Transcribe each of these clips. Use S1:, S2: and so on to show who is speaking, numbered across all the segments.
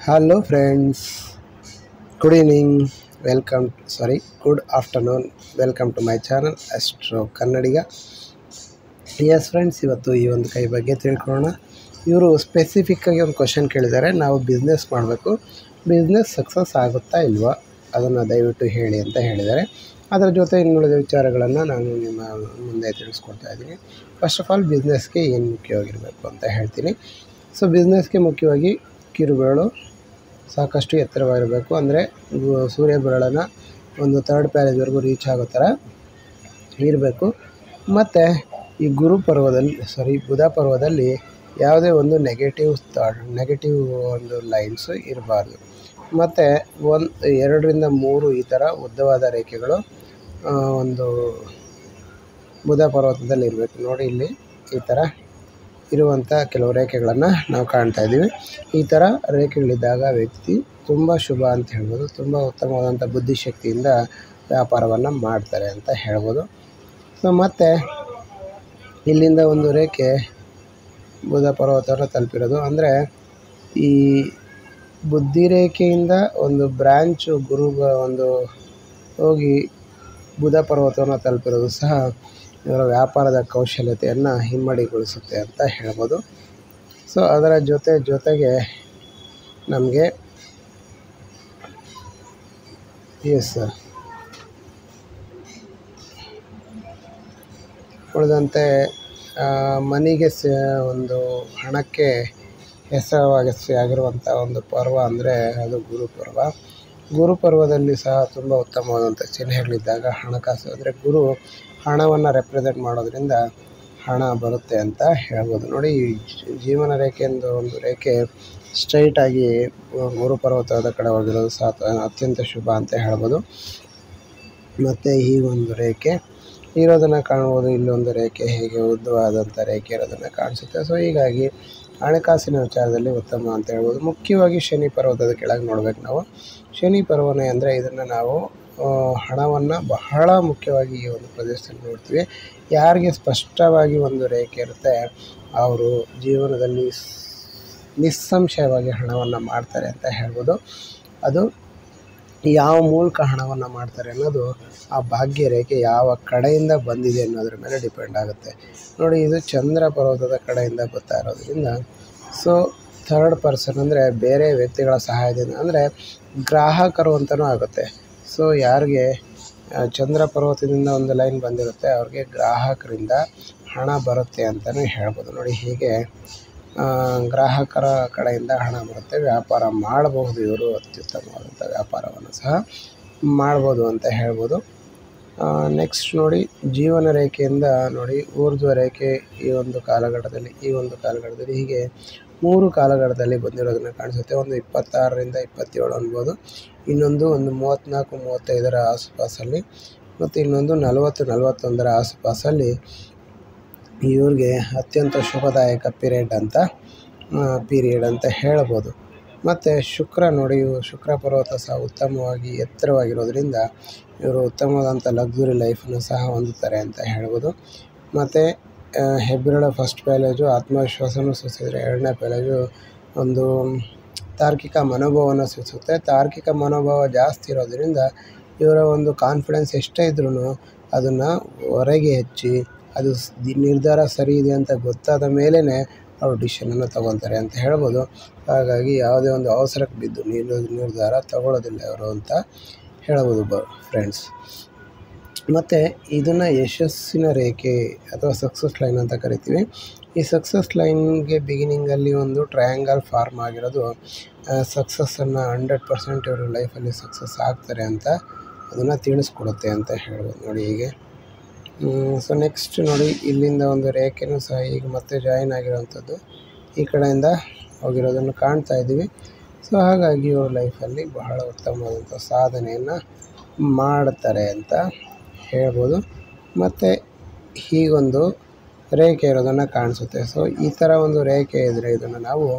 S1: hello friends good evening welcome sorry good afternoon welcome to my channel astro Kannadiga S friends ಇವತ್ತು ಈ ಒಂದು ಕೈ ಬಗ್ಗೆ ತಿಳ್ಕೊಳ್ಳೋಣ ಇವರು ಸ್ಪೆಸಿಫಿಕ್ಕಾಗಿ ಒಂದು ಕ್ವಶನ್ ಕೇಳಿದ್ದಾರೆ ನಾವು ಬಿಸ್ನೆಸ್ ಮಾಡಬೇಕು ಬಿಸ್ನೆಸ್ ಸಕ್ಸಸ್ ಆಗುತ್ತಾ ಇಲ್ವಾ ಅದನ್ನು ದಯವಿಟ್ಟು ಹೇಳಿ ಅಂತ ಹೇಳಿದ್ದಾರೆ ಅದರ ಜೊತೆ ಇನ್ನುಳಿದ ವಿಚಾರಗಳನ್ನು ನಾನು ನಿಮ್ಮ ಮುಂದೆ ತಿಳಿಸ್ಕೊಡ್ತಾ ಇದ್ದೀನಿ ಫಸ್ಟ್ ಆಫ್ ಆಲ್ ಬಿಸ್ನೆಸ್ಗೆ ಏನು ಮುಖ್ಯವಾಗಿರಬೇಕು ಅಂತ ಹೇಳ್ತೀನಿ ಸೊ ಬಿಸ್ನೆಸ್ಗೆ ಮುಖ್ಯವಾಗಿ ಕಿರುಬೆರಳು ಸಾಕಷ್ಟು ಎತ್ತರವಾಗಿರಬೇಕು ಅಂದರೆ ಸೂರ್ಯ ಬೆರಳನ್ನು ಒಂದು ಥರ್ಡ್ ಪ್ಯಾರೇಜ್ವರೆಗೂ ರೀಚ್ ಆಗೋ ಥರ ಇರಬೇಕು ಮತ್ತು ಈ ಗುರು ಪರ್ವದಲ್ಲಿ ಸಾರಿ ಬುಧ ಪರ್ವದಲ್ಲಿ ಯಾವುದೇ ಒಂದು ನೆಗೆಟಿವ್ ಥಾಟ್ ನೆಗೆಟಿವ್ ಒಂದು ಲೈನ್ಸು ಇರಬಾರ್ದು ಮತ್ತು ಒಂದು ಎರಡರಿಂದ ಮೂರು ಈ ಥರ ಉದ್ದವಾದ ರೇಖೆಗಳು ಆ, ಒಂದು ಬುಧ ಪರ್ವತದಲ್ಲಿ ಇರಬೇಕು ನೋಡಿ ಇಲ್ಲಿ ಈ ಥರ ಇರುವಂಥ ಕೆಲವು ರೇಖೆಗಳನ್ನು ನಾವು ಕಾಣ್ತಾ ಇದ್ದೀವಿ ಈ ಥರ ರೇಖೆಗಳಿದ್ದಾಗ ವ್ಯಕ್ತಿ ತುಂಬ ಶುಭ ಅಂತ ಹೇಳ್ಬೋದು ತುಂಬ ಉತ್ತಮವಾದಂಥ ಬುದ್ಧಿಶಕ್ತಿಯಿಂದ ವ್ಯಾಪಾರವನ್ನು ಮಾಡ್ತಾರೆ ಅಂತ ಹೇಳ್ಬೋದು ಸೊ ಮತ್ತು ಇಲ್ಲಿಂದ ಒಂದು ರೇಖೆ ಬುಧ ಪರ್ವತವನ್ನು ತಲುಪಿರೋದು ಅಂದರೆ ಈ ಬುದ್ಧಿ ರೇಖೆಯಿಂದ ಒಂದು ಬ್ರ್ಯಾಂಚು ಗುರು ಒಂದು ಹೋಗಿ ಬುಧ ಪರ್ವತವನ್ನು ತಲುಪಿರೋದು ಸಹ ಇವರ ವ್ಯಾಪಾರದ ಕೌಶಲ್ಯತೆಯನ್ನು ಹಿಮ್ಮಡಿಗೊಳಿಸುತ್ತೆ ಅಂತ ಹೇಳ್ಬೋದು ಸೊ ಅದರ ಜೊತೆ ಜೊತೆಗೆ ನಮಗೆ ಎಸ್ ಸರ್ ಉಳಿದಂತೆ ಆ, ಮನಿಗೆ ಸ ಒಂದು ಹಣಕ್ಕೆ ಹೆಸರುವಾಸಿ ಆಗಿರುವಂಥ ಒಂದು ಪರ್ವ ಅಂದರೆ ಅದು ಗುರುಪರ್ವ ಗುರುಪರ್ವದಲ್ಲಿ ಸಹ ತುಂಬ ಉತ್ತಮವಾದಂಥ ಚಿಹ್ನೆಗಳಿದ್ದಾಗ ಹಣಕಾಸು ಅಂದರೆ ಗುರು ಹಣವನ್ನು ರೆಪ್ರೆಸೆಂಟ್ ಮಾಡೋದ್ರಿಂದ ಹಣ ಬರುತ್ತೆ ಅಂತ ಹೇಳ್ಬೋದು ನೋಡಿ ಈ ಜೀ- ಜೀವನ ರೇಖೆಯಿಂದ ಒಂದು ರೇಖೆ ಸ್ಟ್ರೈಟಾಗಿ ಗುರುಪರ್ವತದ ಕಡೆ ಹೋಗಿರೋದು ಸಹ ಅತ- ಅತ್ಯಂತ ಶುಭ ಅಂತ ಹೇಳ್ಬೋದು ಮತ್ತು ಈ ಒಂದು ರೇಖೆ ಇರೋದನ್ನು ಕಾಣ್ಬೋದು ಇಲ್ಲೊಂದು ರೇಖೆ ಹೇಗೆ ಉದ್ದವಾದಂಥ ರೇಖೆ ಇರೋದನ್ನು ಕಾಣಿಸುತ್ತೆ ಸೊ ಹೀಗಾಗಿ ಹಣಕಾಸಿನ ವಿಚಾರದಲ್ಲಿ ಉತ್ತಮ ಅಂತ ಹೇಳ್ಬೋದು ಮುಖ್ಯವಾಗಿ ಶನಿ ಪರ್ವತದ ಕೆಳಗೆ ನೋಡ್ಬೇಕು ನಾವು ಶನಿ ಪರ್ವನೆ ಅಂದರೆ ಇದನ್ನು ನಾವು ಹಣವನ್ನು ಬಹಳ ಮುಖ್ಯವಾಗಿ ಈ ಒಂದು ಪ್ರದೇಶದಲ್ಲಿ ನೋಡ್ತೀವಿ ಯಾರಿಗೆ ಸ್ಪಷ್ಟವಾಗಿ ಒಂದು ರೇಖೆ ಇರುತ್ತೆ ಅವರು ಜೀವನದಲ್ಲಿ ಸ್- ನಿಸ್ಸಂಶಯವಾಗಿ ಹಣವನ್ನು ಮಾಡ್ತಾರೆ ಅಂತ ಹೇಳ್ಬೋದು ಅದು ಯಾವ ಮೂಲಕ ಹಣವನ್ನು ಮಾಡ್ತಾರೆ ಅನ್ನೋದು ಆ ಭಾಗ್ಯ ರೇಖೆ ಯಾವ ಕಡೆಯಿಂದ ಬಂದಿದೆ ಅನ್ನೋದ್ರ ಮೇಲೆ ಡಿಪೆಂಡ್ ಆಗುತ್ತೆ ನೋಡಿ ಇದು ಚಂದ್ರ ಪರ್ವತದ ಕಡೆಯಿಂದ ಬರ್ತಾ ಇರೋದ್ರಿಂದ ಸೊ ಥರ್ಡ್ ಪರ್ಸನ್ ಅಂದರೆ ಬೇರೆ ವ್ಯಕ್ತಿಗಳ ಸಹಾಯದಿಂದ ಅಂದರೆ ಗ್ರಾಹಕರು ಅಂತಲೂ ಆಗುತ್ತೆ ಸೊ ಯಾರಿಗೆ ಆ, ಚಂದ್ರ ಪರ್ವತದಿಂದ ಒಂದು ಲೈನ್ ಬಂದಿರುತ್ತೆ ಅವ್ರಿಗೆ ಗ್ರಾಹಕರಿಂದ ಹಣ ಬರುತ್ತೆ ಅಂತಲೇ ಹೇಳ್ಬೋದು ನೋಡಿ ಹೀಗೆ ಆ, ಗ್ರಾಹಕರ ಕಡೆಯಿಂದ ಹಣ ಬರುತ್ತೆ ವ್ಯಾಪಾರ ಮಾಡಬಹುದು ಇವರು ಅತ್ಯುತ್ತಮವಾದಂಥ ವ್ಯಾಪಾರವನ್ನು ಸಹ ಮಾಡ್ಬೋದು ಅಂತ ಹೇಳ್ಬೋದು ನೆಕ್ಸ್ಟ್ ನೋಡಿ ಜೀವನ ರೇಖೆಯಿಂದ ನೋಡಿ ಊರ್ಧ್ವ ರೇಖೆ ಈ ಒಂದು ಕಾಲಘಟ್ಟದಲ್ಲಿ ಈ ಒಂದು ಕಾಲಘಟ್ಟದಲ್ಲಿ ಹೀಗೆ ಮೂರು ಕಾಲಘಟ್ಟದಲ್ಲಿ ಬಂದಿರೋದನ್ನು ಕಾಣಿಸುತ್ತೆ ಒಂದು ಇಪ್ಪತ್ತಾರರಿಂದ ಇಪ್ಪತ್ತೇಳು ಅನ್ಬೋದು ಇನ್ನೊಂದು ಒಂದು ಮೂವತ್ತ್ನಾಲ್ಕು ಮೂವತ್ತೈದರ ಆಸುಪಾಸಲ್ಲಿ ಮತ್ತು ಇನ್ನೊಂದು ನಲವತ್ತು ನಲವತ್ತೊಂದರ ಆಸುಪಾಸಲ್ಲಿ ಇವ್ರಿಗೆ ಅತ್ಯಂತ ಶುಭದಾಯಕ ಪೀರಿಯಡ್ ಅಂತ ಪೀರಿಯಡ್ ಅಂತ ಹೇಳ್ಬೋದು ಮತ್ತು ಶುಕ್ರ ನೋಡಿ ಇವು ಶುಕ್ರ ಪರ್ವತ ಸಹ ಉತ್ತಮವಾಗಿ ಎತ್ತರವಾಗಿರೋದ್ರಿಂದ ಇವರು ಉತ್ತಮವಾದಂಥ ಲಕ್ಸುರಿ ಲೈಫನ್ನು ಸಹ ಹೊಂದುತ್ತಾರೆ ಅಂತ ಹೇಳ್ಬೋದು ಮತ್ತು ಹೆಬ್ಬೆರಳ ಫಸ್ಟ್ ಪ್ಯಾಲೇಜು ಆತ್ಮವಿಶ್ವಾಸನೂ ಸೂಚಿಸಿದರೆ ಎರಡನೇ ಪ್ಯಾಲೇಜು ಒಂದು ತಾರ್ಕಿಕ ಮನೋಭಾವವನ್ನು ಸೂಚಿಸುತ್ತೆ ತಾರ್ಕಿಕ ಮನೋಭಾವ ಜಾಸ್ತಿ ಇರೋದ್ರಿಂದ ಇವರ ಒಂದು ಕಾನ್ಫಿಡೆನ್ಸ್ ಎಷ್ಟೇ ಇದ್ರೂ ಅದನ್ನು ಹೊರಗೆ ಹೆಚ್ಚಿ ಅದು ಸ್- ದಿ- ನಿರ್ಧಾರ ಸರಿ ಇದೆ ಅಂತ ಗೊತ್ತಾದ ಮೇಲೇ ಅವರು ಡಿಸಿಷನನ್ನು ತಗೊತಾರೆ ಅಂತ ಹೇಳ್ಬೋದು ಹಾಗಾಗಿ ಯಾವುದೇ ಒಂದು ಅವಸರಕ್ಕೆ ಬಿದ್ದು ನಿರ್ ನಿರ್ಧಾರ ತಗೊಳ್ಳೋದಿಲ್ಲ ಇವರು ಅಂತ ಹೇಳ್ಬೋದು ಬ ಫ್ರೆಂಡ್ಸ್ ಮತ್ತು ಇದನ್ನು ಯಶಸ್ಸಿನ ರೇಖೆ ಅಥವಾ ಸಕ್ಸಸ್ ಲೈನ್ ಅಂತ ಕರಿತೀವಿ ಈ ಸಕ್ಸಸ್ ಲೈನ್ಗೆ ಬಿಗಿನಿಂಗಲ್ಲಿ ಒಂದು ಟ್ರಯಾಂಗಲ್ ಫಾರ್ಮ್ ಆಗಿರೋದು ಸಕ್ಸಸ್ಸನ್ನು ಹಂಡ್ರೆಡ್ ಪರ್ಸೆಂಟ್ ಇವರು ಲೈಫಲ್ಲಿ ಸಕ್ಸಸ್ ಆಗ್ತಾರೆ ಅಂತ ಅದನ್ನು ತಿಳಿಸ್ಕೊಡುತ್ತೆ ಅಂತ ಹೇಳ್ಬೋದು ನೋಡಿ ಹೀಗೆ ಸೊ ನೆಕ್ಸ್ಟ್ ನೋಡಿ ಇಲ್ಲಿಂದ ಒಂದು ರೇಖೆನೂ ಸಹ ಈಗ ಮತ್ತೆ ಜಾಯಿನ್ ಆಗಿರೋವಂಥದ್ದು ಈ ಕಡೆಯಿಂದ ಹೋಗಿರೋದನ್ನು ಕಾಣ್ತಾ ಇದ್ದೀವಿ ಸೊ ಹಾಗಾಗಿ ಇವರು ಲೈಫಲ್ಲಿ ಬಹಳ ಉತ್ತಮವಾದಂಥ ಸಾಧನೆಯನ್ನು ಮಾಡ್ತಾರೆ ಅಂತ ಹೇಳ್ಬೋದು ಮತ್ತು ಹೀಗೊಂದು ರೇಖೆ ಇರೋದನ್ನು ಕಾಣಿಸುತ್ತೆ ಸೊ ಈ ಥರ ಒಂದು ರೇಖೆ ಇದ್ದರೆ ಇದನ್ನು ನಾವು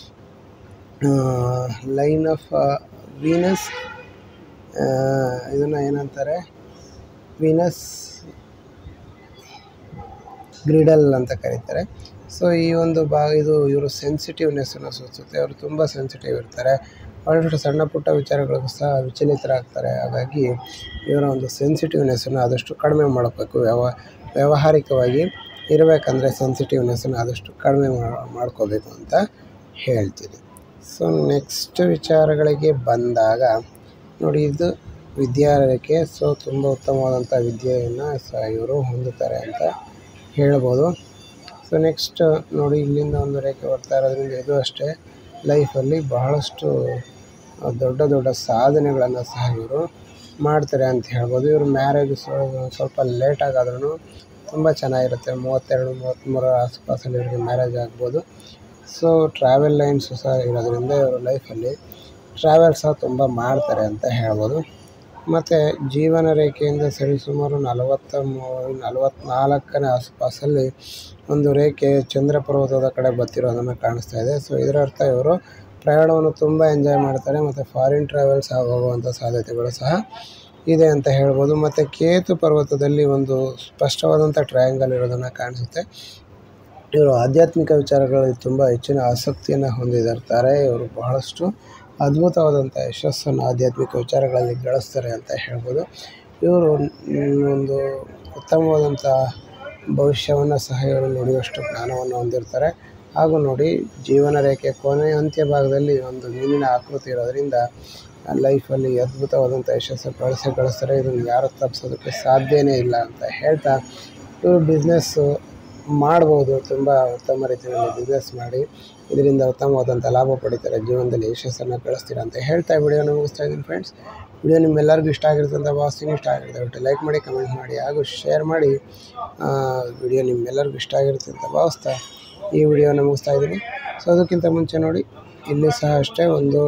S1: ಲೈನ್ ಆಫ್ ವೀನಸ್ ಇದನ್ನು ಏನಂತಾರೆ ವೀನಸ್ ಗ್ರಿಡಲ್ ಅಂತ ಕರೀತಾರೆ ಸೊ ಈ ಒಂದು ಬಾ ಇದು ಇವರು ಸೆನ್ಸಿಟಿವ್ನೆಸ್ಸನ್ನು ಸೂಚಿಸುತ್ತೆ ಅವರು ತುಂಬ ಸೆನ್ಸಿಟಿವ್ ಇರ್ತಾರೆ ಭಾಳಷ್ಟು ಸಣ್ಣ ಪುಟ್ಟ ವಿಚಾರಗಳಿಗೂ ಸಹ ವಿಚಲಿತರಾಗ್ತಾರೆ ಹಾಗಾಗಿ ಇವರ ಒಂದು ಸೆನ್ಸಿಟಿವ್ನೆಸ್ಸನ್ನು ಆದಷ್ಟು ಕಡಿಮೆ ಮಾಡಬೇಕು ವ್ಯವ ವ್ಯಾವಹಾರಿಕವಾಗಿ ಇರಬೇಕಂದ್ರೆ ಸೆನ್ಸಿಟಿವ್ನೆಸ್ಸನ್ನು ಆದಷ್ಟು ಕಡಿಮೆ ಮಾಡ್ಕೋಬೇಕು ಅಂತ ಹೇಳ್ತೀನಿ ಸೊ ನೆಕ್ಸ್ಟ್ ವಿಚಾರಗಳಿಗೆ ಬಂದಾಗ ನೋಡಿ ಇದು ವಿದ್ಯಾರೇಖೆ ಸೊ ತುಂಬ ಉತ್ತಮವಾದಂಥ ವಿದ್ಯೆಯನ್ನು ಸಹ ಇವರು ಹೊಂದುತ್ತಾರೆ ಅಂತ ಹೇಳ್ಬೋದು ಸೊ ನೆಕ್ಸ್ಟ್ ನೋಡಿ ಇಲ್ಲಿಂದ ಒಂದು ರೇಖೆ ಬರ್ತಾ ಇರೋದ್ರಿಂದ ಇದು ಅಷ್ಟೇ ಲೈಫಲ್ಲಿ ಬಹಳಷ್ಟು ದೊಡ್ಡ ದೊಡ್ಡ ಸಾಧನೆಗಳನ್ನು ಸಹ ಇವರು ಮಾಡ್ತಾರೆ ಅಂತ ಹೇಳ್ಬೋದು ಇವರು ಮ್ಯಾರೇಜ್ ಸ್ವಲ್ಪ ಲೇಟಾಗಾದ್ರೂ ತುಂಬ ಚೆನ್ನಾಗಿರುತ್ತೆ ಮೂವತ್ತೆರಡು ಮೂವತ್ತ್ಮೂರರ ಆಸುಪಾಸಲ್ಲಿ ಇವರಿಗೆ ಮ್ಯಾರೇಜ್ ಆಗ್ಬೋದು ಸೊ ಟ್ರಾವೆಲ್ ಲೈನ್ಸು ಸಹ ಇರೋದ್ರಿಂದ ಇವರು ಲೈಫಲ್ಲಿ ಟ್ರಾವೆಲ್ ಸಹ ತುಂಬ ಮಾಡ್ತಾರೆ ಅಂತ ಹೇಳ್ಬೋದು ಮತ್ತು ಜೀವನ ರೇಖೆಯಿಂದ ಸರಿಸುಮಾರು ನಲವತ್ತ ಮೂ ನಲವತ್ತ್ನಾಲ್ಕನೇ ಆಸುಪಾಸಲ್ಲಿ ಒಂದು ರೇಖೆ ಚಂದ್ರ ಪರ್ವತದ ಕಡೆ ಬರ್ತಿರೋದನ್ನು ಕಾಣಿಸ್ತಾ ಇದೆ ಸೊ ಇದರ ಅರ್ಥ ಇವರು ಪ್ರಯಾಣವನ್ನು ತುಂಬ ಎಂಜಾಯ್ ಮಾಡ್ತಾರೆ ಮತ್ತು ಫಾರಿನ್ ಟ್ರಾವೆಲ್ ಸಹ ಹೋಗುವಂಥ ಸಾಧ್ಯತೆಗಳು ಸಹ ಇದೆ ಅಂತ ಹೇಳ್ಬೋದು ಮತ್ತು ಕೇತು ಪರ್ವತದಲ್ಲಿ ಒಂದು ಸ್ಪಷ್ಟವಾದಂಥ ಟ್ರಯಾಂಗಲ್ ಇರೋದನ್ನು ಕಾಣಿಸುತ್ತೆ ಇವರು ಆಧ್ಯಾತ್ಮಿಕ ವಿಚಾರಗಳಲ್ಲಿ ತುಂಬ ಹೆಚ್ಚಿನ ಆಸಕ್ತಿಯನ್ನು ಹೊಂದಿದಿರ್ತಾರೆ ಇವರು ಬಹಳಷ್ಟು ಅದ್ಭುತವಾದಂಥ ಯಶಸ್ಸನ್ನು ಆಧ್ಯಾತ್ಮಿಕ ವಿಚಾರಗಳಲ್ಲಿ ಗಳಿಸ್ತಾರೆ ಅಂತ ಹೇಳ್ಬೋದು ಇವರು ಒಂದು ಉತ್ತಮವಾದಂಥ ಭವಿಷ್ಯವನ್ನು ಸಹ ಇವರು ನುಡಿಯುವಷ್ಟು ಜ್ಞಾನವನ್ನು ಹೊಂದಿರ್ತಾರೆ ಹಾಗೂ ನೋಡಿ ಜೀವನ ರೇಖೆ ಕೊನೆಯ ಅಂತ್ಯ ಭಾಗದಲ್ಲಿ ಒಂದು ಮೀನಿನ ಆಕೃತಿ ಇರೋದರಿಂದ ಲೈಫಲ್ಲಿ ಅದ್ಭುತವಾದಂಥ ಯಶಸ್ಸು ಗಳಿಸೇ ಗಳಿಸ್ತಾರೆ ಇದನ್ನು ಯಾರು ತಪ್ಪಿಸೋದಕ್ಕೆ ಸಾಧ್ಯವೇ ಇಲ್ಲ ಅಂತ ಹೇಳ್ತಾ ಇವರು ಬಿಸ್ನೆಸ್ಸು ಮಾಡ್ಬೋದು ತುಂಬ ಉತ್ತಮ ರೀತಿಯಲ್ಲಿ ಬಿಸ್ನೆಸ್ ಮಾಡಿ ಇದರಿಂದ ಉತ್ತಮವಾದಂಥ ಲಾಭ ಪಡಿತಾರೆ ಜೀವನದಲ್ಲಿ ಯಶಸ್ಸನ್ನು ಗಳಿಸ್ತೀರಾ ಅಂತ ಹೇಳ್ತಾ ವಿಡಿಯೋನ ಮುಗಿಸ್ತಾ ಇದ್ದೀನಿ ಫ್ರೆಂಡ್ಸ್ ವಿಡಿಯೋ ನಿಮ್ಮೆಲ್ಲರಿಗೂ ಇಷ್ಟ ಆಗಿರುತ್ತೆ ಅಂತ ಭಾವಿಸ್ತೀನಿ ಇಷ್ಟ ಆಗಿರುತ್ತೆ ಒಟ್ಟು ಲೈಕ್ ಮಾಡಿ ಕಮೆಂಟ್ ಮಾಡಿ ಹಾಗೂ ಶೇರ್ ಮಾಡಿ ವಿಡಿಯೋ ನಿಮ್ಮೆಲ್ಲರಿಗೂ ಇಷ್ಟ ಆಗಿರುತ್ತೆ ಅಂತ ಭಾವಿಸ್ತಾ ಈ ವಿಡಿಯೋನ ಮುಗಿಸ್ತಾ ಇದ್ದೀನಿ ಸೊ ಅದಕ್ಕಿಂತ ಮುಂಚೆ ನೋಡಿ ಇಲ್ಲಿ ಸಹ ಅಷ್ಟೇ ಒಂದು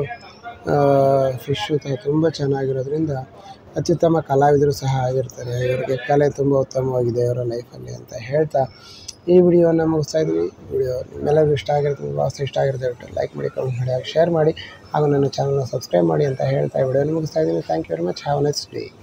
S1: ಫಿಶ್ಶು ತುಂಬ ಚೆನ್ನಾಗಿರೋದ್ರಿಂದ ಅತ್ಯುತ್ತಮ ಕಲಾವಿದರು ಸಹ ಆಗಿರ್ತಾರೆ ಇವರಿಗೆ ಕಲೆ ತುಂಬ ಉತ್ತಮವಾಗಿದೆ ಇವರ ಲೈಫಲ್ಲಿ ಅಂತ ಹೇಳ್ತಾ ಈ ವಿಡಿಯೋನ ಮುಗಿಸ್ತಾ ಇದ್ದೀವಿ ವಿಡಿಯೋ ನಿಮ್ಮೆಲ್ಲರಿಗೂ ಇಷ್ಟ ಆಗಿರುತ್ತೆ ಭಾಳ ಇಷ್ಟ ಆಗಿರುತ್ತೆ ಬಿಟ್ಟು ಲೈಕ್ ಮಾಡಿ ಕಮೆಂಟ್ ಮಾಡಿ ಹಾಗೂ ಶೇರ್ ಮಾಡಿ ಹಾಗೂ ನನ್ನ ಚಾನಲ್ನ ಸಬ್ಸ್ಕ್ರೈಬ್ ಮಾಡಿ ಅಂತ ಹೇಳ್ತಾ ವಿಡಿಯೋನ ಮುಗಿಸ್ತಾ ಇದ್ದೀನಿ thank you very much have next day